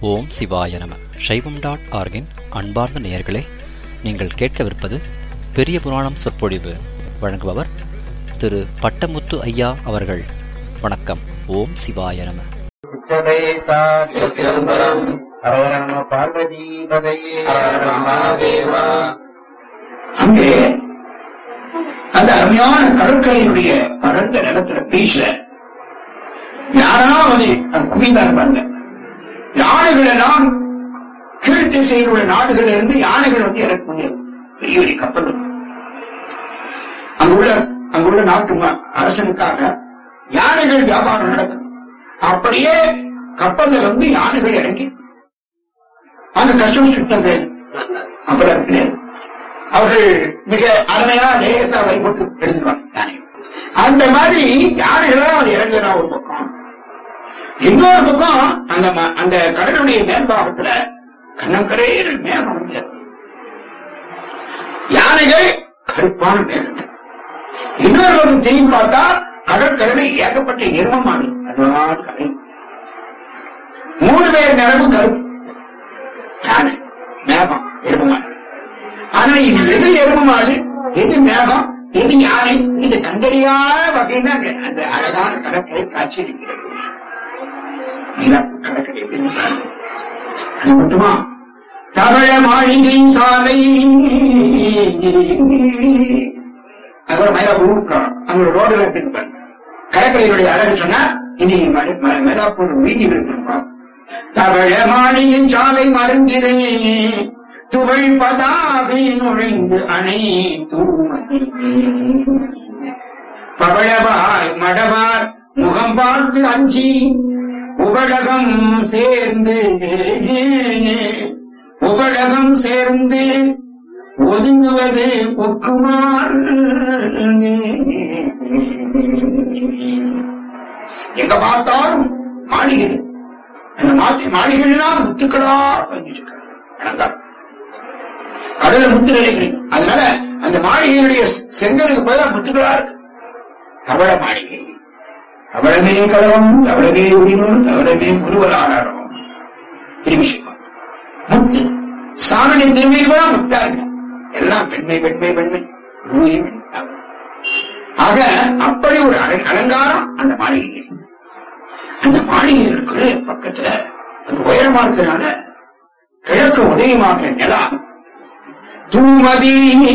ஓம் சிவாய நம சைவம் டாட் ஆர்கின் அன்பார்ந்த நேயர்களே நீங்கள் கேட்கவிருப்பது பெரிய புராணம் சொற்பொழிவு வழங்குபவர் திரு பட்டமுத்து ஐயா அவர்கள் வணக்கம் ஓம் சிவாய நம உச்சதை சாஸ்திரம் ஹரஹர பார்வதி பதையே மகாதேவா அங்கே அந்த அருமையான கடற்கரையினுடைய பரந்த நிலத்துல பீச்ல யாராவது குவிந்தார் பாருங்க யானைகள் எல்லாம் கீழ் திசையில் உள்ள நாடுகள் இருந்து யானைகள் வந்து இறக்குங்க பெரிய பெரிய கப்பல் வந்து அங்குள்ள அங்குள்ள நாட்டு ம- அரசனுக்காக யானைகள் வியாபாரம் நடக்குது அப்படியே கப்பல்ல வந்து யானைகள் இறங்கி அந்த கஸ்டமர் சுட்டது அப்படி அது கிடையாது அவர்கள் மிக அருமையா லேசா வரி போட்டு எடுத்துருவாங்க யானை அந்த மாதிரி யானைகளாம் அது இறங்குறா ஒரு பக்கம் இன்னொரு பக்கம் அந்த ம- அந்த கடலுடைய மேற்பாகத்துல கண்ணங்கரையில் மேகம் வந்து இறங்குது. யானைகள் கருப்பான மேகங்கள் இன்னொரு பக்கம் திரும்பி பார்த்தா கடற்கரையில ஏகப்பட்ட எருமமாடு அதுதான் கரை மூணு பேர் நிறமும் கருப்பு யானை மேகம் எருமமாடு ஆனா இது எது எரும மாடு எது மேகம் எது யானை இது கண்டறியாத வகையில அங்க அந்த அழகான கடற்கரை காட்சி அளிக்கிறது மயிலாப்பூர் கடற்கரை அப்படின்னு பாருங்க. அது மட்டுமா தவழ மாளிகையின் சாலை அப்புறம் மயிலாப்பூர் ஊருக்குறோம் அங்க ரோடுல அப்படின்னு பாருங்க கடற்கரையினுடைய அழகு சொன்னா இனி ம- ம- மயிலாப்பூர் வீதிகள் இருக்கும் தவழ மாளிகையின் சாலை மருங்கிறேன் துகள் பதாகை நுழைந்து அணை தூமதி பவளவாய் மடவார் முகம் பார்த்து அஞ்சி உபடகம் சேர்ந்து உபடகம் சேர்ந்து ஒதுங்குவது பொக்குமார் எங்க பார்த்தாலும் மாளிகை அந்த மாத்தி மாளிகைலாம் முத்துக்களா வந்துட்டு இருக்காங்க கடல முத்து நிலை கிடைக்கும் அதனால அந்த மாளிகையினுடைய செங்கலுக்கு பதிலா முத்துக்களா இருக்கு தவள மாளிகை தவளமே கலவம் தவளமே உரிமம் தவளமே முருவலாடாரம் திருமிஷிப்பம் முத்து சாமனை திரும்பிகளா முத்தா இருக்கு எல்லாம் பெண்மை பெண்மை பெண்மை ஊழி பெண். ஆக அப்படி ஒரு அல- அலங்காரம் அந்த மாளிகை அந்த மாளிகைகளுக்கு பக்கத்துல அது உயரமா இருக்கிறதுனால கிழக்கு உதயமாகிற நிலா தூமதி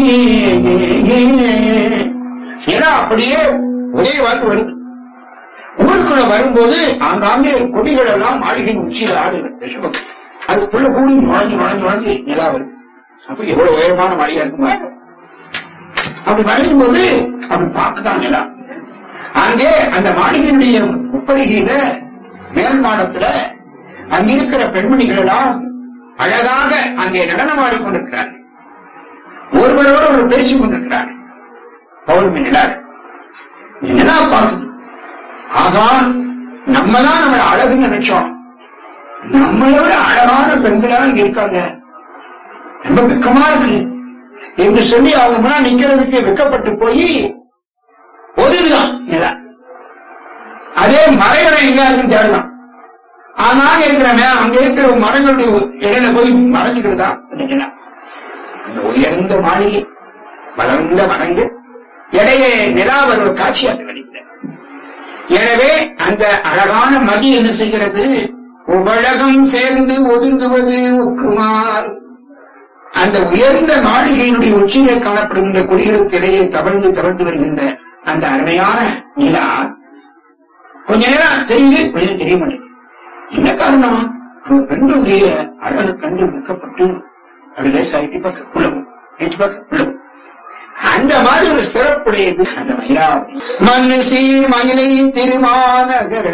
நிலா அப்படியே ஒரே வாக்கு வருது ஊருக்குள்ள வரும்போது ஆங்காங்கே கொடிகள் எல்லாம் மாளிகையின் உச்சியில் ஆடுது ரிஷபம். அதுக்குள்ள கூடி நுழைஞ்சு நுழைஞ்சு நுழைஞ்சு நிலா வருது அப்ப எவ்வளவு உயரமான மாளிகா இருக்குமா அப்படி வரையும் போது அப்படி பார்க்கதான் நிலா அங்கே அந்த மாளிகையினுடைய முப்படிகையில மேல் மாடத்துல அங்கிருக்கிற பெண்மணிகள் எல்லாம் அழகாக அங்கே நடனமாடிக் கொண்டிருக்கிறார்கள் ஒருவரோடு ஒரு பேசிக் கொண்டிருக்கிறார்கள் பௌர்ணமி நிலார் நிலா பார்க்குது ஆகா நம்ம தான் நம்மள அழகுன்னு நினைச்சோம் நம்மளை விட அழகான பெண்களா இங்க இருக்காங்க ரொம்ப வெக்கமா இருக்கு என்று சொல்லி அவங்க முன்னாடி நிக்கிறதுக்கு வெக்கப்பட்டு போய் ஒதுதான் நிலா அதே மறைகளை எங்க இருக்குன்னு தேடுதான் ஆனால் இருக்கிற மே அங்க இருக்கிற மரங்களுடைய இடையில போய் மறைஞ்சுக்கிட்டு தான் அந்த நிலா அந்த உயர்ந்த மாளிகை வளர்ந்த மரங்கள் இடையே நிலா வருவ காட்சி அந்த வெளியில எனவே அந்த அழகான மதி என்ன செய்கிறது உபழகம் சேர்ந்து ஒதுங்குவது உக்குமார் அந்த உயர்ந்த மாளிகையினுடைய உச்சியிலே காணப்படுகின்ற குடிகளுக்கு இடையே தவழ்ந்து தவழ்ந்து வருகின்ற அந்த அருமையான நிலா கொஞ்ச நேரம் தெரியுது கொஞ்சம் தெரிய மாட்டேங்குது என்ன காரணம் அந்த பெண்களுடைய அழகு கண்டு விற்கப்பட்டு அப்படி லேசா எட்டி பார்க்க உள்ளவும் எட்டி பார்க்க உள்ளவும் அந்த மாதிரி ஒரு சிறப்புடையது அந்த மயிலாவரி மண்ணு சீர் மயிலை திருமாநகர்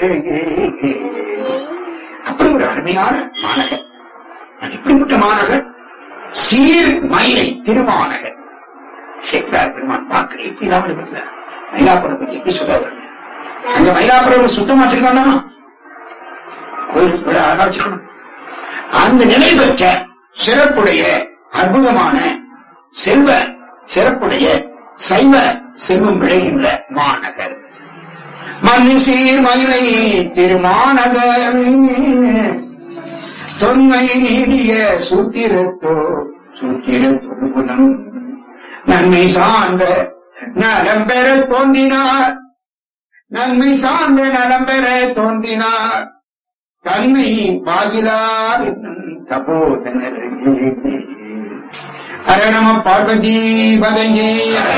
அப்படி ஒரு அருமையான மாநகர் அது எப்படிப்பட்ட மாநகர் சீர் மயிலை திருமாநகர் சேக்கரார் பெருமான் பார்க்க எப்படி இல்லாமல் இருக்கிறார் மயிலாப்புரம் பத்தி எப்படி சொல்றாரு அந்த மயிலாப்புரம் சுத்தமா வச்சிருக்கானா கோயிலுக்கு விட அழகா வச்சுக்கணும் அந்த நிலை பெற்ற சிறப்புடைய அற்புதமான செல்வ சிறப்புடைய சைவ செல்வம் விளைகின்ற மாநகர் மண்ணு சீர் மயிலை திருமாநகர் தொன்மை நீடிய சூத்திரத்தோ சூத்திர குலம் நன்மை சார்ந்த நலம் பெற தோன்றினார் நன்மை சார்ந்த நலம் பெற தோன்றினார் தன்மை பாகிலார் என்னும் தபோதனர் அரணம பார்வதி பதையே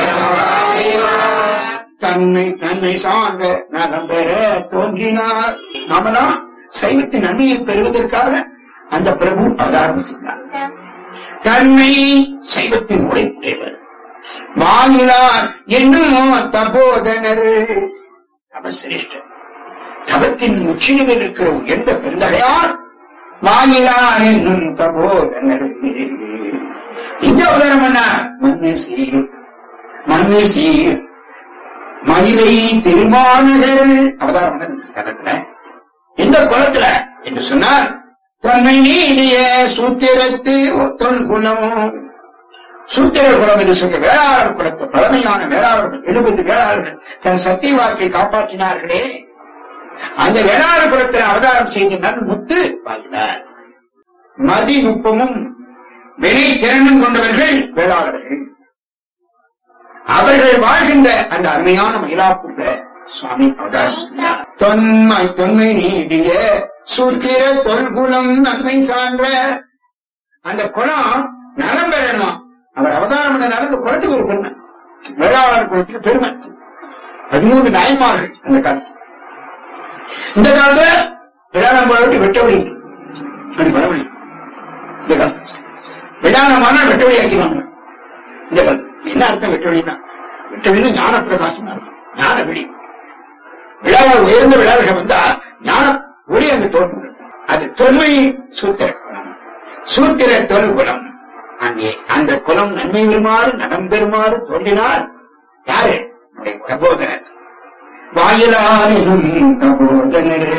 தன்னை தன்னை சார்ந்த நலம் பெற தோன்றினார் நாமெல்லாம் சைவத்தின் நன்மையை பெறுவதற்காக அந்த பிரபு அவதாரம் செய்தார் தன்மை சைவத்தின் உழைப்புடையவர் வாயிலார் என்னும் தபோதனர் அவர் சிரேஷ்டர் தவத்தின் உச்சியில் இருக்கிற உயர்ந்த பெருந்தகையார் வாயிலார் என்னும் தபோதனர் இங்க அவதாரம் என்ன மண்ணு சீர் மண்ணு சீர் மயிலை திருமாநகர் அவதாரம் பண்ணது இந்த ஸ்தலத்துல இந்த குளத்துல என்று சொன்னார் தன்னை நீடிய சூத்திரத்து ஒத்தொல் குலம் சூத்திர குலம் என்று சொல்ல வேளாளர் குலத்து பழமையான வேளாளர்கள் எழுபது வேளாளர்கள் தன் சத்திய வாக்கை காப்பாற்றினார்களே அந்த வேளாளர் குலத்தில் அவதாரம் செய்த நல் முத்து வாழ்ந்தார் மதி நுட்பமும் வினை திறனும் கொண்டவர்கள் வேளாளர்கள் அவர்கள் வாழ்கின்ற அந்த அருமையான மயிலாப்பூர்ல சுவாமி அவதாரம் செய்தார் தொன்மை தொன்மை நீடிய சூத்திர தொல்குலம் நன்மை சான்ற அந்த குலம் நலம் பெறணுமா அவர் அவதாரம் பண்ணதால அந்த குலத்துக்கு ஒரு பெருமை வேளாளர் குலத்துக்கு பெருமை பதிமூன்று நாயன்மார்கள் அந்த காலத்தில் இந்த காலத்துல வேளாண் விட்டு வெட்ட வழி அது பழமொழி இந்த காலத்துல வேளாண் வெட்ட வழி ஆக்கிடுவாங்க இந்த காலத்துல என்ன அர்த்தம் வெட்ட வழின்னா வெட்ட வழி ஞான பிரகாசம் அர்த்தம் ஞான வெளி விழாவால் உயர்ந்த விழாவிகள் வந்தா ஞான ஒளி அங்கு தோன்றும் அது தொன்மை சூத்திர குலம் சூத்திர தொல்குலம் அங்கே அந்த குலம் நன்மை பெறுமாறு நடம் பெறுமாறு தோன்றினார் யாரு நம்முடைய பிரபோதனர் வாயிலானும் தபோதனர்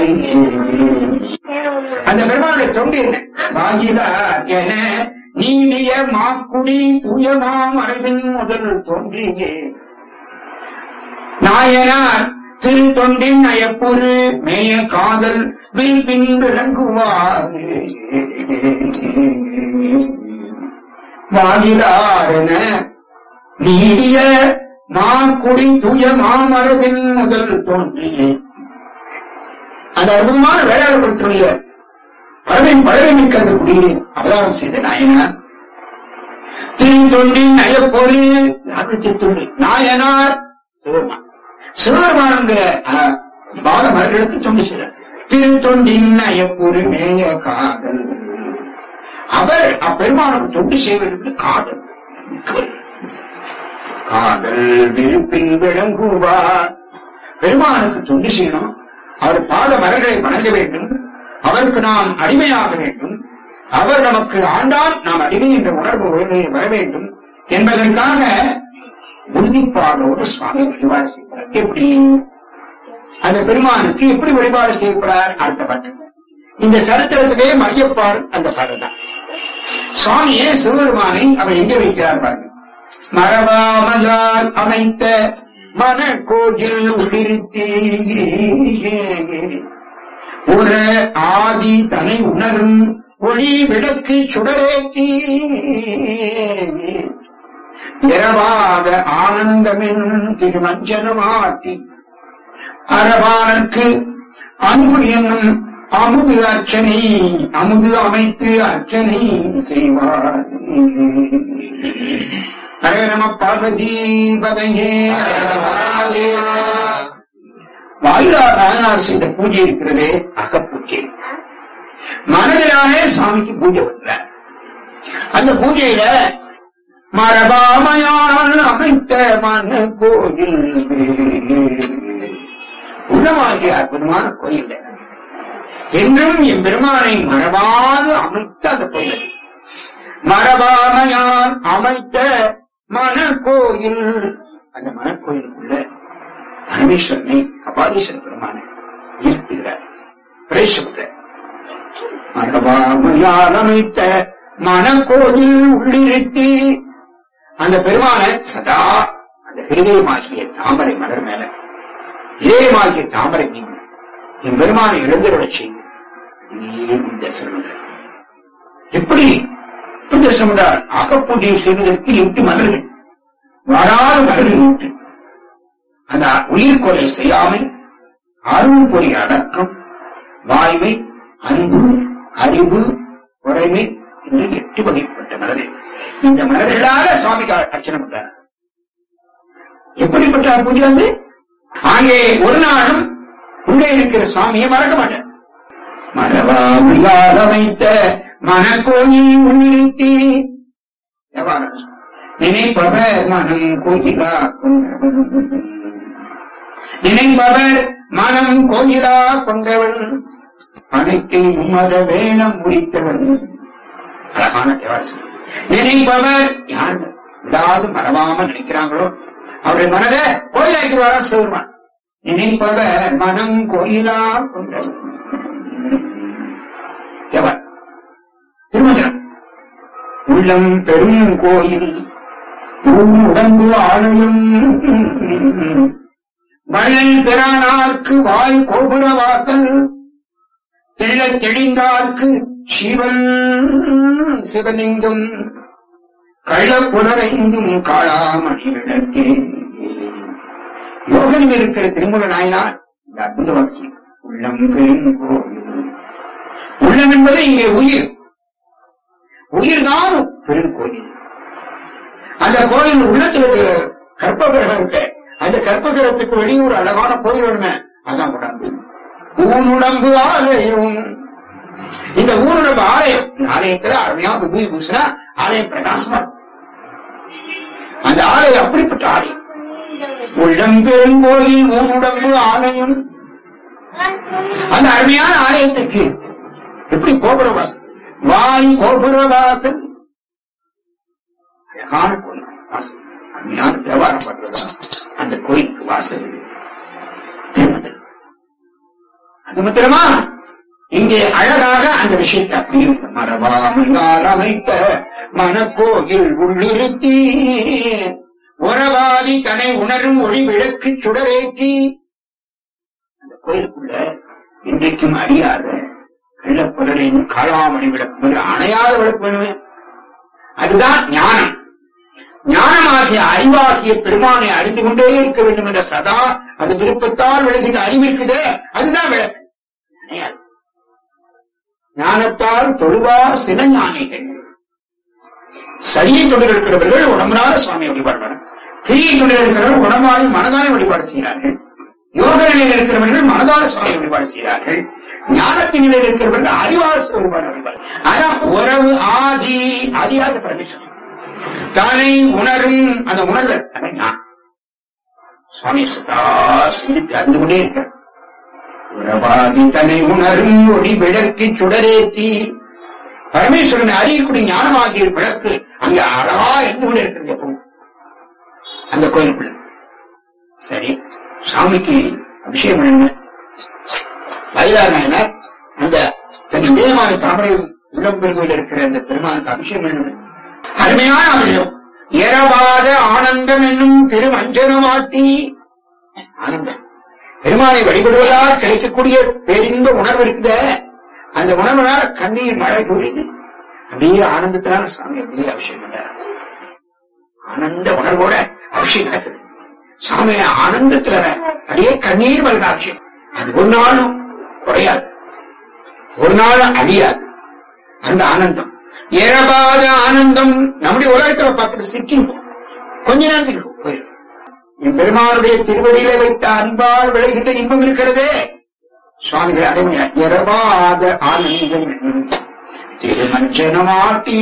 அந்த பெருமாளுடைய தொண்டு என்ன வாயிலா என நீடிய மாக்குடி தூயமாம் அரவின் முதல் தோன்றியே நாயனார் திருத்தொண்டின் அயப்புரு மேய காதல் வில்பின் விளங்குவார் வாயிலாரென நீடிய மாக்குடி தூய மாமரபின் முதல் தோன்றியே அந்த அற்புதமான வேளாண்மைத்துடைய பறவை பறவை மிக்க அந்த குடியிலே அவதாரம் செய்த நாயனார் திருத்தொண்டின் நயப்பொரு யாருக்கு திருத்தொண்டு நாயனார் சிவருமான் சிவருமானுடைய அஹ், பாத மரங்களுக்கு தொண்டு செய்தார் திருத்தொண்டின் நயப்பொரு மேய காதல் அவர் அப்பெருமானுக்கு தொண்டு செய்வதற்கு காதல் மிக்கவர். காதல் விருப்பின் விளங்குவார் பெருமானுக்கு தொண்டு செய்யணும் அவர் பாத மரங்களை வணங்க வேண்டும் அவருக்கு நாம் அடிமையாக வேண்டும் அவர் நமக்கு ஆண்டால் நாம் அடிமை என்ற உணர்வு உலகில் வர வேண்டும் என்பதற்காக உறுதிப்பாடோடு சுவாமி வழிபாடு செய்கிறார் எப்படி அந்த பெருமானுக்கு எப்படி வழிபாடு செய்யப்படுறார் அடுத்த பாட்டு இந்த சரித்திரத்திலே மையப்பாடு அந்த பாடல் தான் சுவாமியே சிவபெருமானை அவர் எங்க வைக்கிறார் பாருங்க மரபாமஜால் அமைத்த மன கோயில் உள்ளிருத்தி உற ஆதி தனை உணரும் ஒளி விளக்கு சுடரேற்றி இரவாத ஆனந்தமென்னும் திருமஞ்சனமாட்டி அரபானற்கு அன்பு என்னும் அமுது அர்ச்சனை அமுது அமைத்து அர்ச்சனை செய்வார் ஹரே நம பார்வதி பதையே வாயிலார் நாயனார் செய்த பூஜை இருக்கிறதே அகப்பூஜை மனதிலானே சாமிக்கு பூஜை பண்றார் அந்த பூஜையில மரபாமையால் அமைத்த மன கோயில் உள்ளமாகிய அற்புதமான கோயில் என்றும் என் பெருமானை மரபாது அமைத்த அந்த கோயில் அது. மரபாமையால் அமைத்த மன கோயில் அந்த மனக்கோயிலுக்குள்ள பரமேஸ்வரனை கபாலீஸ்வர பெருமானை இருத்துகிறார் பிரேசப்படுறார் மரபாமையால் அமைத்த மனக்கோயில் உள்ளிருத்தி அந்த பெருமானை சதா அந்த ஹிருதயமாகிய தாமரை மலர் மேல இதயமாகிய தாமரை மீது என் பெருமானை எழுந்திருடச் செய்து அப்படியே தரிசனம் தரிசனம் என்றால் அகப்பூஜை செய்வதற்கு எட்டு மலர்கள் வாடாத மலர்கள் எட்டு அந்த உயிர் கொலை செய்யாமை அருள் பொறி அடக்கம் வாய்மை அன்பு அறிவு உடைமை என்று எட்டு வகைப்பட்ட மலர்கள் இந்த மலர்களால சுவாமிக்கு அர்ச்சனை பண்றார் எப்படிப்பட்ட பூஜை வந்து அங்கே ஒரு நாளும் உள்ளே இருக்கிற சுவாமியை மறக்க மாட்டேன் மரபாமிகால வைத்த மனக்கோயில் முன்னிறுத்தி எவ்வாறு? நினைப்பவர் மனம் கோயிலா கொண்டவன் நினைப்பவர் மனம் கோயிலா கொண்டவன் அனைத்தை மத வேணம் முடித்தவன் அழகான தேவாரம் நினைப்பவர் யார் விடாது மறவாம நினைக்கிறாங்களோ அவருடைய மனதை கோயிலாக்கிடுவாரா சிவருமான் நினைப்பவர் மனம் கோயிலா கொண்டவன் எவன் திருமந்திரம் உள்ளம் பெரும் கோயில் ஊர் உடம்பு ஆலயம் வள்ளல் பிரானார்க்கு வாய் கோபுர வாசல் தெள்ளத் தெளிந்தார்க்கு சிவன் சிவலிங்கம் கள்ளப் புலரைந்தும் காளாமணி விளக்கே யோகனில் இருக்கிற திருமூல நாயனார் இந்த அற்புத வாக்கியம் உள்ளம் பெரும் கோயில் உள்ளம் என்பது இங்கே உயிர் உயிர்தான் பெரும் கோயில் அந்த கோயில் உள்ளத்துல ஒரு கற்பகிரகம் இருக்கு அந்த கற்பகிரகத்துக்கு வெளியே ஒரு அழகான கோயில் வேணுமே அதான் உடம்பு ஊனுடம்பு ஆலயம் இந்த ஊனுடம்பு ஆலயம் இந்த ஆலயத்துல அருமையா விபூதி பூசினா ஆலயம் பிரகாசமா இருக்கும். அந்த ஆலயம் அப்படிப்பட்ட ஆலயம் உள்ளம் பெரும் கோயில் ஊனுடம்பு ஆலயம் அந்த அருமையான ஆலயத்துக்கு எப்படி கோபுர வாசல் வாய் கோபுர வாசல் அழகான கோயில் வாசல் அருமையான தேவாரம் பண்றதா அந்த கோயிலுக்கு வாசல் திருமணம் அது மாத்திரமா இங்கே அழகாக அந்த விஷயத்தை அப்படியே மரபாமையால் அமைத்த மனக்கோயில் உள்ளிருத்தி உறவாதி தன்னை உணரும் ஒளி விளக்கு சுடரேற்றி அந்த கோயிலுக்குள்ள இன்றைக்கும் அழியாத வெள்ளப்புலரின் காளாமணி விளக்கு என்று அணையாத விளக்கு வேணுமே அதுதான் ஞானம் ஞானமாகிய அறிவாகிய பெருமானை அறிந்து கொண்டே இருக்க வேண்டும் என்ற சதா அது விருப்பத்தால் விளைகின்ற அறிவு இருக்குதே அதுதான் விளக்கு அணையாது. ஞானத்தால் தொழுவார் சில ஞானிகள் சரியை கொண்டு இருக்கிறவர்கள் உடம்புனால சுவாமியை வழிபாடு கிரியை கொண்டு இருக்கிறவர்கள் உடம்பாலும் மனதாலே வழிபாடு செய்கிறார்கள் யோக நிலையில் இருக்கிறவர்கள் மனதால சுவாமி வழிபாடு செய்கிறார்கள் ஞானத்தின் நிலையில் இருக்கிறவர்கள் அறிவால் வழிபாடு வழிபாடு அதான் உறவு ஆதி ஆதியாத பரமேஸ்வரன் தானை உணரும் அந்த உணர்தல் அதை ஞானம் சுவாமி சதா சிந்தித்து அறிந்து கொண்டே இருக்கிறார் உறவாதி தன்னை உணரும் ஒளி விளக்கு சுடரேத்தி பரமேஸ்வரனை அறியக்கூடிய ஞானமாகிய விளக்கு அங்க அழகா இருந்து கொண்டே இருக்கிறது எப்பவும் அந்த கோயிலுக்குள்ள சரி சாமிக்கு அபிஷேகம் என்ன வயலார் நாயனார் அந்த தன் இதயமான தாமரை உள்ளம்பெருகோயில் இருக்கிற அந்த பெருமானுக்கு அபிஷேகம் என்ன அருமையான அபிஷேகம் இரவாத ஆனந்தம் என்னும் திருமஞ்சனமாட்டி ஆனந்தம் பெருமானை வழிபடுவதால் கிடைக்கக்கூடிய பேரின்ப உணர்வு இருக்குத அந்த உணர்வுனால கண்ணீர் மழை பொழியுது அப்படியே ஆனந்தத்தினால சாமி அப்படியே அபிஷேகம் பண்றாரு ஆனந்த உணர்வோட அபிஷேகம் நடக்குது சாமி ஆனந்தத்துல அப்படியே கண்ணீர் வருது அபிஷேகம் அது ஒரு நாளும் குறையாது ஒரு நாளும் அழியாது அந்த ஆனந்தம் ஏறபாத ஆனந்தம் நம்முடைய உலகத்துல பார்க்கிற சிக்கி கொஞ்ச நேரத்துக்கு போயிடும் என் பெருமானுடைய திருவடியில வைத்த அன்பால் விளைகின்ற இன்பம் இருக்கிறதே சுவாமிகள் அடைமையார் இரவாத ஆனந்தம் என்னும் திருமஞ்சனமாட்டி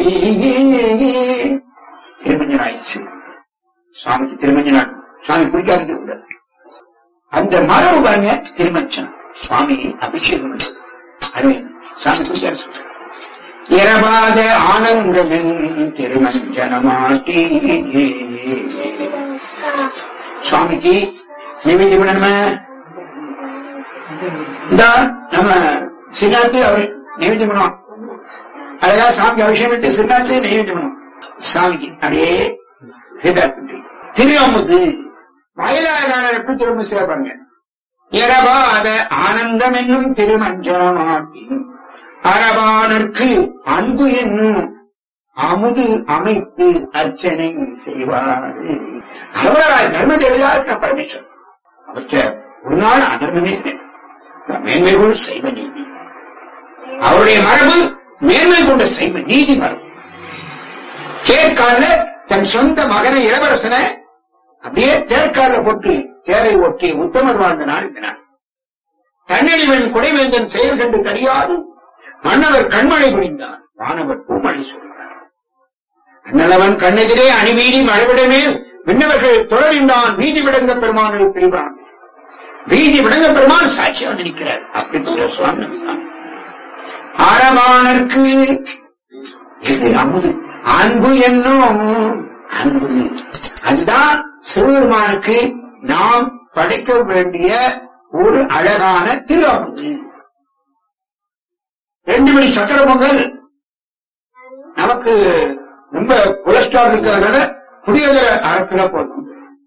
திருமஞ்சன் ஆயிடுச்சு சுவாமிக்கு திருமஞ்சனம் சுவாமி பிடிக்காது கூடாது அந்த மரபு பாருங்க திருமஞ்சனம் சுவாமி அபிஷேகம் உள்ளது. அருமை சாமி பிடிக்காது சொல்றாரு இரவாத ஆனந்தமென் திருமஞ்சனமாட்டி சுவாமிக்கு நிவேதி பண்ணணுமே இந்த நம்ம சின்னாத்து அவர் நைவேத்தியம் பண்ணுவோம் அழகா சாமிக்கு அபிஷேகம் விட்டு சின்னாத்து நைவேத்தியம் பண்ணுவோம் சாமிக்கு அப்படியே சின்னாத்து திருவமுது மயிலாடான எப்படி திரும்ப சேர்ப்பாங்க இரவாத ஆனந்தம் என்னும் திருமஞ்சனமாட்டி அரபானற்கு அன்பு என்னும் அமுது அமைத்து அர்ச்சனை செய்வார் அவரால் தர்மத்தை எழுதாருக்க பரமேஸ்வரன் அவற்றை ஒரு நாள் அதர்மமே இல்லை. மேன்மைகள் சைவ நீதி அவருடைய மரபு மேன்மை கொண்ட சைவ நீதி மரபு தேர்கால தன் சொந்த மகனை இளவரசனை அப்படியே தேர்கால போட்டு தேரை ஒட்டி உத்தமர் வாழ்ந்த நாள் இந்த நாள் தன்னழிவன் குடைவேந்தன் செயல் கண்டு தெரியாது மன்னவர் கண்மழை புரிந்தார் வானவர் பூமழை சொல்கிறார் அண்ணலவன் கண்ணெதிரே அணிவீடி மழைவிடமே விண்ணவர்கள் தொடர்ந்தான் வீதி விடங்க பெருமானை பிரிவான் வீதி விடங்க பெருமான் சாட்சியாக நிற்கிறார் அப்படிப்பட்ட சுவாமி நம்ம சுவாமி. அரவானற்கு இது அமுது அன்பு என்னும் அன்பு அதுதான் சிவபெருமானுக்கு நாம் படைக்க வேண்டிய ஒரு அழகான திரு அமுது ரெண்டு மணி சக்கர பொங்கல் நமக்கு ரொம்ப கொலஸ்ட்ரால் இருக்கிறதுனால புளியோதர அரை கிலோ போதும்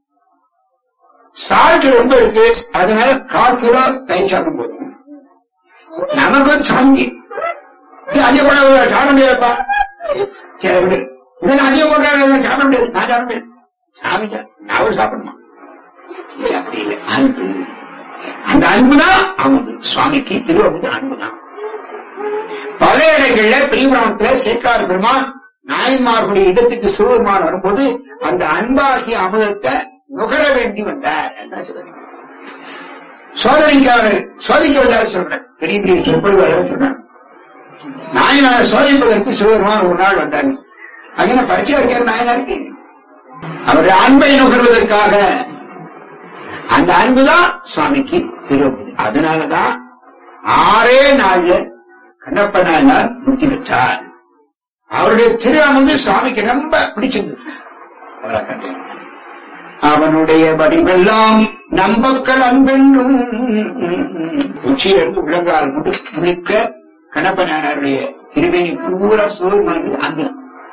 சால்ட் ரொம்ப இருக்கு அதனால கால் கிலோ தயிர் சாதம் போதும் நமக்கு சாமி இது அதிகப்பட சாப்பிட முடியாதுப்பா சரி விடு இதெல்லாம் அதிகம் போட்டாங்க சாப்பிட முடியாது நான் சாப்பிட முடியாது சாமி நான் ஒரு சாப்பிடணுமா இது அப்படி இல்லை அன்பு அந்த அன்புதான் அமுது சுவாமிக்கு திருவமுது அன்புதான் பல இடங்கள்ல பிரிபுராணத்துல சேக்காடு பெருமான் நாயன்மார்களுடைய இடத்துக்கு சிவபெருமான் வரும்போது அந்த அன்பாகிய அமுதத்தை நுகர வேண்டி வந்தார் அதான் சொல்றாரு. சோதனைக்காரு சோதிக்க வந்தார் சொல்றேன் பெரிய பெரிய சொற்பொழிவாளர் சொல்றாங்க நாயனாரை சோதிப்பதற்கு சிவபெருமான் ஒரு நாள் வந்தார் அங்கே பரிச்சை வைக்கிற நாயனாருக்கு அவருடைய அன்பை நுகர்வதற்காக அந்த அன்புதான் சுவாமிக்கு திருவம்பு அதனாலதான் ஆறே நாள்ல கண்ணப்ப நாயனார் முக்தி பெற்றார் அவருடைய திரு அமுது சுவாமிக்கு ரொம்ப பிடிச்சது அவரை கண்டேன் அவனுடைய வடிவெல்லாம் நம்பக்கல் அன்பென்றும் உச்சியிலிருந்து உள்ளங்கால் முடு முழுக்க கண்ணப்ப நாயனாருடைய திருமேனி பூரா சோர்மானது அன்பு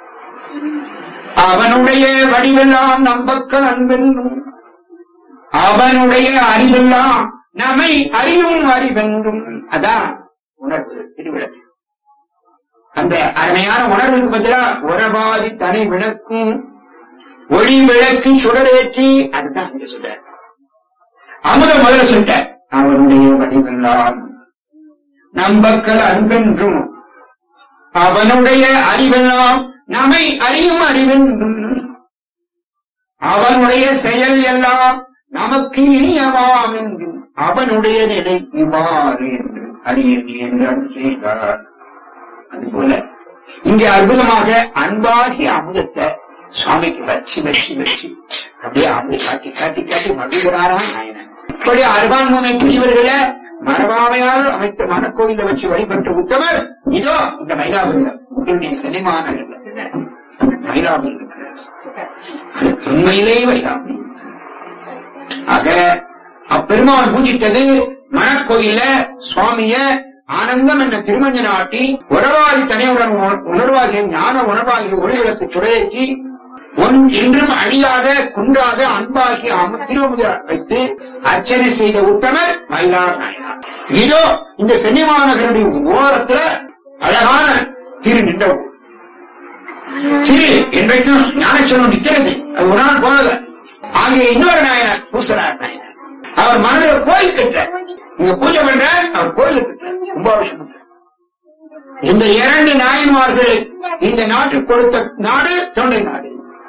அவனுடைய வடிவெல்லாம் நம்பக்கல் அன்பென்றும் அவனுடைய அறிவெல்லாம் நம்மை அறியும் அறிவென்றும் அதான் உணர்வு திருவிளக்கு அந்த அருமையான உணர்வுக்கு பதிலா உறவாதி தனி விளக்கும் ஒளி விளக்கு சுடரேற்றி அதுதான் இங்க சொல்ற அமுத முதல்ல சொல்ற அவனுடைய வடிவெல்லாம் நம்பக்கள் அன்பென்றும் அவனுடைய அறிவெல்லாம் நம்மை அறியும் அறிவென்றும் அவனுடைய செயல் எல்லாம் நமக்கு இனியவாம் என்றும் அவனுடைய நிலை இவ்வாறு என்று அறியன் என்று அருள் செய்தார் அதுபோல இங்கே அற்புதமாக அன்பாகி அமுதத்தை சுவாமிக்கு வச்சு வச்சு வச்சு அப்படியே அமுது காட்டி காட்டி காட்டி மகிழ்கிறாரா நாயனன் இப்படி அருவான்முனை பிரிவர்களை மரபாமையால் அமைத்த மனக்கோயில வச்சு வழிபட்ட உத்தவர் இதோ இந்த மயிலாபுரம் உங்களுடைய சினிமான மயிலாபுரம் இருக்கிறார் அது தொன்மையிலே வைராமி ஆக அப்பெருமான் பூஜித்தது மணக்கோயில சுவாமிய ஆனந்தம் என்ற திருமஞ்சன ஆட்டி உறவாதி தனியுடன் உணர்வாகிய ஞான உணர்வாகிய ஒளிவிளக்கு சுடரேற்றி ஒன் என்றும் அழியாத குன்றாத அன்பாகிய அம- திருமுக வைத்து அர்ச்சனை செய்த உத்தமர் மயிலார் நாயனார் இதோ இந்த சென்னிமாநகருடைய ஓரத்துல அழகான திரு நின்ற ஊர். திரு என்றைக்கும் ஞானச்சனம் நிக்கிறது அது ஒரு நாள் போனது அங்கே இன்னொரு நாயனார் பூசரார் நாயனார் அவர் மனதில் கோயில் கட்ட இங்க பூஜை பண்ற அவர் கோயில் கட்ட கும்பாபிஷேகம் பண்றார். இந்த இரண்டு நாயன்மார்கள் இந்த நாட்டுக்கு கொடுத்த நாடு தொண்டை நாடு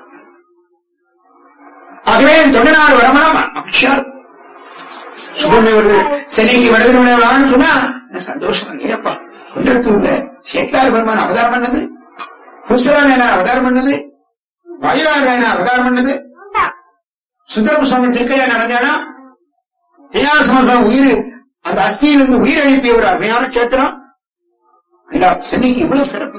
ஆகவே தொண்டை நாடு வரமாமா மகிழ்ச்சியார் சுப்பிரமணியவர்கள் சென்னைக்கு வடதிருமணம் சொன்னா என்ன சந்தோஷம் இல்லையப்பா குன்றத்தூர்ல சேக்கார் பெருமான் அவதாரம் பண்ணது குசலா நாயனார் அவதாரம் பண்ணது வயலார் நாயனார் அவதாரம் பண்ணது சுந்தரம சுவாமி திருக்கையா நடந்தானா ஞான சமர்ப்பணம் உயிர் அந்த அஸ்தியிலிருந்து உயிர் எழுப்பிய ஒரு அருமையான சேத்திரம் இல்ல, சென்னைக்கு இவ்வளவு சிறப்பு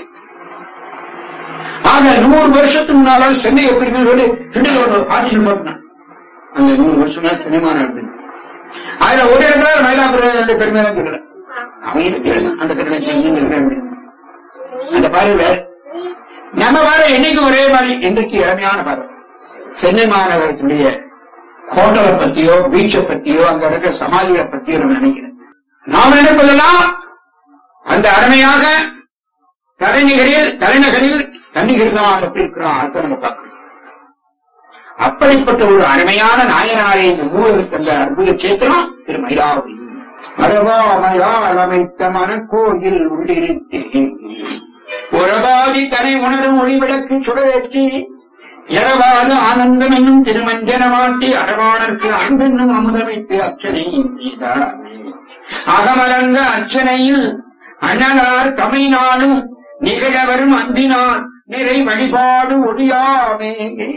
ஆக நூறு வருஷத்துக்கு முன்னால சென்னை எப்படி இருக்குன்னு சொல்லி கிண்டல் ஒரு ஆட்சியில் போட்டான் அந்த நூறு வருஷம் தான் சினிமா நடந்தது அதுல ஒரு இடத்துல மயிலாபுரம் பெருமை தான் சொல்லல அவங்க கேளுங்க அந்த கட்டணம் நீங்க இருக்க முடியும் அந்த பார்வை வேற. நம்ம பார்வை என்னைக்கு ஒரே மாதிரி இன்றைக்கு இளமையான பார்வை சென்னை மாநகரத்துடைய ஹோட்டலை பத்தியோ பீச்சை பத்தியோ அங்க இருக்கிற சமாதிகளை பத்தியோ நம்ம நினைக்கிறேன் நாம நினைப்பதெல்லாம் அந்த அருமையாக தலைநகரில் தலைநகரில் தன்னிகிருதான் எப்படி இருக்கிறான் அதை நம்ம பார்க்கணும் அப்படிப்பட்ட ஒரு அருமையான நாயனாரை இந்த ஊருக்கு தந்த அற்புத சேத்திரம் திரு மயிலாவரி அரவாமையால் அமைத்த மனக்கோயில் உள்ளிருத்தேன் உறவாதி தனை உணரும் ஒளிவிளக்கு சுடரேற்றி இரவாத ஆனந்தம் என்னும் திருமஞ்சனமாட்டி அரவாணர்க்கு அன்பென்னும் அமுதமைத்து அர்ச்சனை செய்தார் அகமலர்ந்த அர்ச்சனையில் அண்ணலார் தமையினாலும் நிகழவரும் அன்பினார் நிறை வழிபாடு ஒழியாமே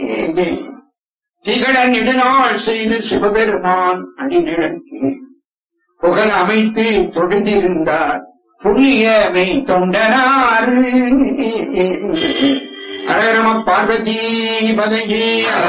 திகழ நெடுநாள் செய்து சிவபெருமான் அணிநிழற்கு புகழ் அமைத்து தொழுதிருந்தார் புண்ணியமை தொண்டனார் அரரம பார்வதி பதகி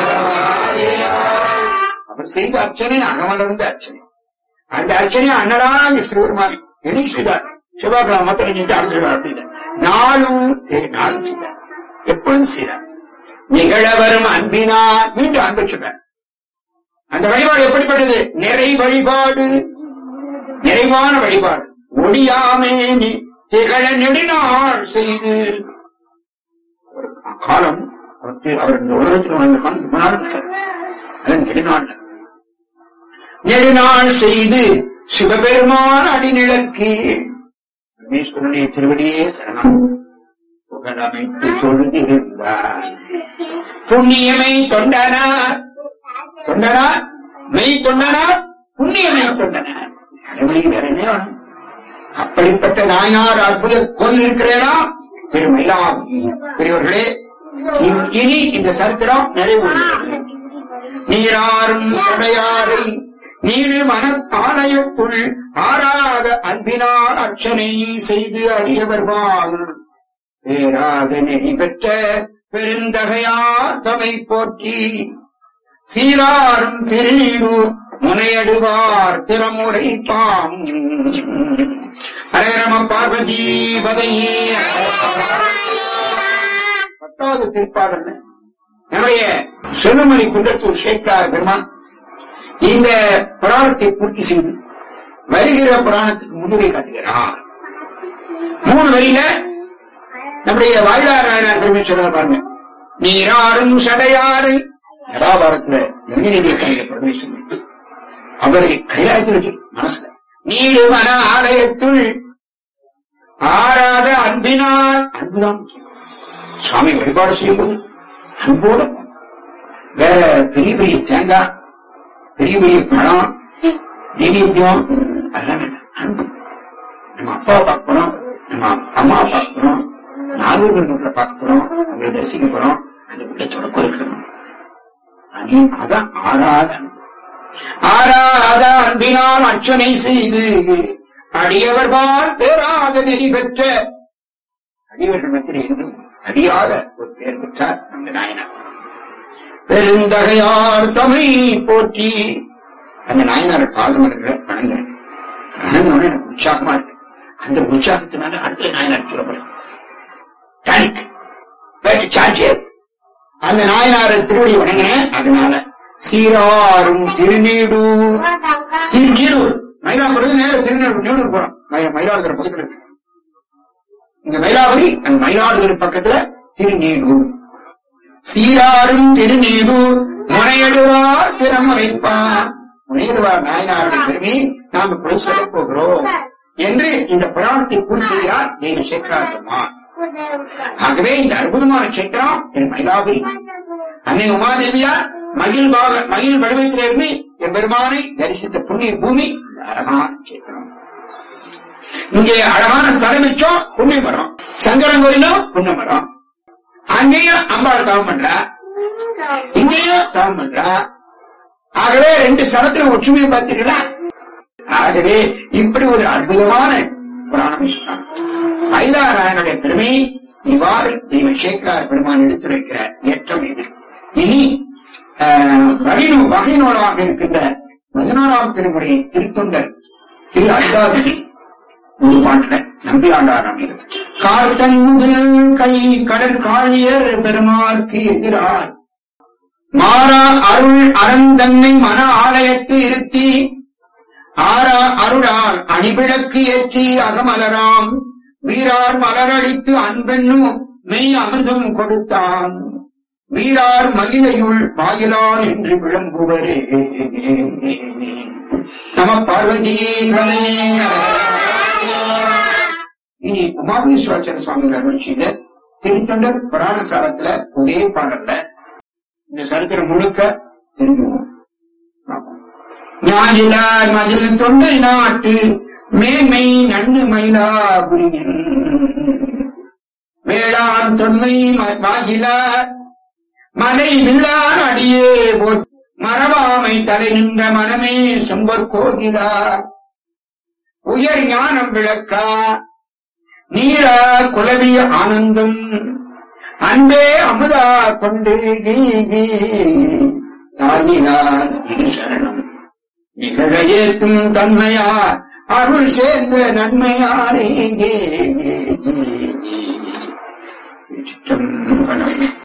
அவர் செய்த அர்ச்சனை அகமலர்ந்த அர்ச்சனை அந்த அர்ச்சனை அண்ணலாக சிவபெருமான் என்னைக்கு செய்தார் சிவபாக்கிழமை மட்டும் நின்று அடுத்த அப்படின்னு நாளும் ஏ, நாளும் செய்தார் எப்பொழுதும் செய்தார் நிகழ வரும் அன்பினார் மீண்டும் அன்பு சொன்னார் அந்த வழிபாடு எப்படிப்பட்டது நிறை வழிபாடு நிறைவான வழிபாடு ஒடியாமே நி- திகழ நெடுநாள் செய்து ஒரு காலம் அவருக்கு அவர் இந்த உலகத்தில் வாழ்ந்த காலம் ரொம்ப நாள் இருக்கார் அது நெடுநாள் நெடுநாள் செய்து சிவபெருமான் அடிநிழற்கு பரமேஸ்வரனுடைய திருவடியே சரணம் புகழமைத்து தொழுதிருந்தார் புண்ணியமை தொண்டனார் தொண்டனார் மெய் தொண்டனார் புண்ணியமை தொண்டனார் கடவுளுக்கு வேற என்ன வேணும் அப்படிப்பட்ட நாயனார் அற்புத கோயில் இருக்கிறேனா திருமயிலாம் பெரியவர்களே இ- இனி இந்த சரித்திரம் நிறைவேறுகிறது நீராறும் சடையாரை நீடு மன ஆலயத்துள் ஆறாத அன்பினால் அர்ச்சனை செய்து அடியவர்வாள் பேராத நெறி பெற்ற பெருந்தகையார் தமை போற்றி சீராரும் திருநீரூர் முனையடுவார் திறமுறை பாம் ஹரேரம பார்வதி பதையே பத்தாவது திருப்பாடல் நம்முடைய செல்வமணி குன்றத்தூர் சேக்கார் பெருமான் இந்த புராணத்தை பூர்த்தி செய்து வருகிற புராணத்துக்கு முன்னுரை காட்டுகிறார் மூணு வரியில நம்முடைய வாயிலார் நாயனார் பெருமை சொல்றார் பாருங்க நீராறும் சடையாறு யதாபாரத்துல நந்தினிதிய கணித பரமேஸ்வரன் அவரை கைலாயத்தில் வச்சு மனசுல நீடு மன ஆலயத்துள் ஆறாத அன்பினால் அன்புதான் முக்கியம். சுவாமி வழிபாடு செய்யும்போது அன்போட போகணும். வேற பெரிய பெரிய தேங்காய் பெரிய பெரிய பழம் நைவேத்தியம் அதெல்லாம் வேண்டாம். அன்பு நம்ம அப்பாவை பார்க்க போறோம் நம்ம அம்மாவை பார்க்க போறோம் நாகூர் பார்க்க போறோம் அவங்களை தரிசிக்க போறோம் அந்த உள்ளத்தோட கோரிக்கணும் அதையும் அதான் ஆறாத அன்பு. ஆறாத அன்பினால் அர்ச்சனை செய்து அடியவர் பால் பேராத நெறி பெற்ற அடியவர்கள் மத்தியில் என்றும் அறியாத ஒரு பெயர் பெற்றார் அந்த நாயனார் பெருந்தகையார் தமை போற்றி அந்த நாயனார் பாதமர்களை வணங்குறேன் வணங்கினோட எனக்கு உற்சாகமா இருக்கு அந்த உற்சாகத்தினால அடுத்த நாயனார் சொல்லப்படும் டானிக் பேட்டு சார்ஜர் அந்த நாயனாரை திருவடி வணங்கினேன் அதனால சீராரும் திருநீடூர் திருநீடூர் மயிலாடுறது நேரம் திருநீடூர் நீடூர் போறோம் மயி- மயிலாடுதுறை பக்கத்துல இருக்கு இங்க மயிலாடுதுறை அந்த மயிலாடுதுறை பக்கத்துல திருநீடூர் சீராரும் திருநீடூர் முனையிடுவார் திறமுறைப்பார் முனையிடுவார் நாயனாருடைய பெருமை நாம் இப்பொழுது சொல்லப் போகிறோம் என்று இந்த புராணத்தை பூர்த்தி செய்கிறார் தெய்வ சேகரார் பெருமான் ஆகவே இந்த அற்புதமான சேத்திரம் என் மயிலாபுரி அன்னை உமாதேவியார் மகிழ் பாக மகிழ் வடிவத்திலிருந்து என் பெருமானை தரிசித்த புண்ணிய பூமி இந்த அழகான சேத்திரம் இங்கே அழகான ஸ்தலம் வச்சோம் புண்ணிய மரம் சங்கரங்கோயிலும் புண்ணிய மரம் அங்கேயும் அம்பாள் தவம் பண்றா இங்கேயும் தவம் பண்றா ஆகவே ரெண்டு ஸ்தலத்துல ஒற்றுமையை பார்த்தீர்களா ஆகவே இப்படி ஒரு அற்புதமான புராணம் இருக்கிறான் ஐலாராயனுடைய பெருமை இவ்வாறு தெய்வ சேக்கரார் பெருமான் எடுத்துரைக்கிற ஏற்றம் இது இனி ஆஹ், வகைநூ வகை நூலாக இருக்கின்ற பதினோராம் திருமுறை திருத்தொண்டர் திரு அந்தாதி ஒரு பாட்டுல நம்பி ஆண்டார் அமைகிறது கார்த்தன் முதல் கை கடற்காழியர் பெருமாற்கு எதிராய் மாறா அருள் அறந்தன்னை மன ஆலயத்து இருத்தி ஆரா அருளால் அணிவிளக்கு ஏற்றி அகமலராம் வீரார் மலரளித்து அன்பென்னும் மெய் அமிர்தம் கொடுத்தான் வீரார் மகிழையுள் வாயிலான் என்று விளம்புவரே நம பார்வதி இனி உமாபதீஸ்வரச்சர சுவாமிகள் அருள் செய்த திருத்தொண்டர் புராணசாரத்துல ஒரே பாடல்ல இந்த சரித்திரம் முழுக்க தெரிஞ்சுவோம் ஞாயிலார் மதில் தொண்டை நாட்டு மேன்மை நன்னு மயிலாபுரியின் வேளாண் தொன்மை ம- வாயிலார் மலை வில்லார் அடியே போற் மரபாமை தலை நின்ற மனமே செம்பொற் கோகிலா உயர் ஞானம் விளக்கா நீரா குலவிய ஆனந்தம் அன்பே அமுதா கொண்டு கீ கீ தாயினார் இது சரணம் நிகழ ஏத்தும் தன்மையார் அருள் சேர்ந்த நன்மையாரே கே கே கே கே. சிற்றம்பலம்.